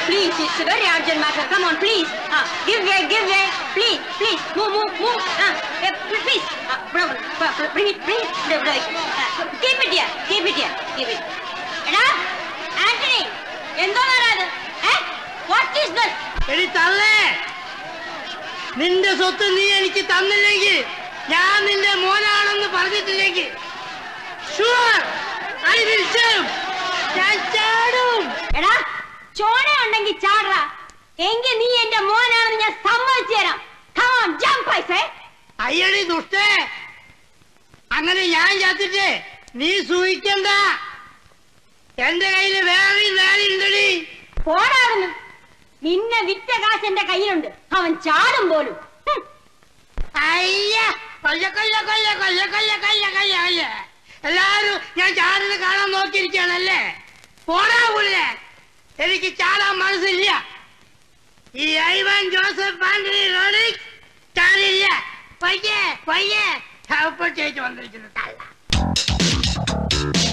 please, it's a very urgent matter. Come on, please. Ah, give way, give way. Please, please, move, move, move. Ah, eh, please. Ah, bro, bro, bro, bring it, bring it. Bro, bro. Ah, keep it here, keep it here, keep it. എടാ ആന്റണി എന്തോന്നാണ് അത് what is this എടി തള്ളേ നിന്റെ സ്വത്ത് നീ എനിക്ക് തന്നില്ലെങ്കിൽ ഞാൻ നിന്റെ മോനാണെന്ന് പറഞ്ഞിട്ടില്ലെങ്കിൽ ഷുവർ ഐ വിൽ ഞാൻ ചാടും എടാ ചോണ ഉണ്ടെങ്കിൽ ചാടറ എങ്കിൽ നീ എന്റെ മോനാണെന്ന് ഞാൻ സമ്മതിച്ചു തരാം Come on, jump, I say. അയ്യടി ദുഷ്ടേ അങ്ങനെ ഞാൻ ചത്തിട്ട് നീ സൂഹിക്കണ്ട എന്റെ കയ്യില് വേറെ നാളുണ്ടടി പോടാകുന്നു നിന്നെ വിറ്റ കാശ് എന്റെ കയ്യിലുണ്ട് അവൻ ചാടും പോലും ഹും. അയ്യ കൊല്ല കൊല്ല കൊല്ല കൊല്ല കൊല്ല കൊല്ല കൊല്ല കൊല്ല എല്ലാരും ഞാൻ ചാടുന്നത് കാണാൻ നോക്കിയിരിക്കുകയാണല്ലേ പോടാ പുള്ളേ എനിക്ക് ചാടാൻ മനസ്സില്ല ഈ ഐവൻ ജോസഫ് ആന്റണി റോഡിൽ ചാടില്ല പയ്യെ പയ്യെ ഹെൽപ്പ് ചെയ്ത് വന്നിരിക്കുന്നു തള്ള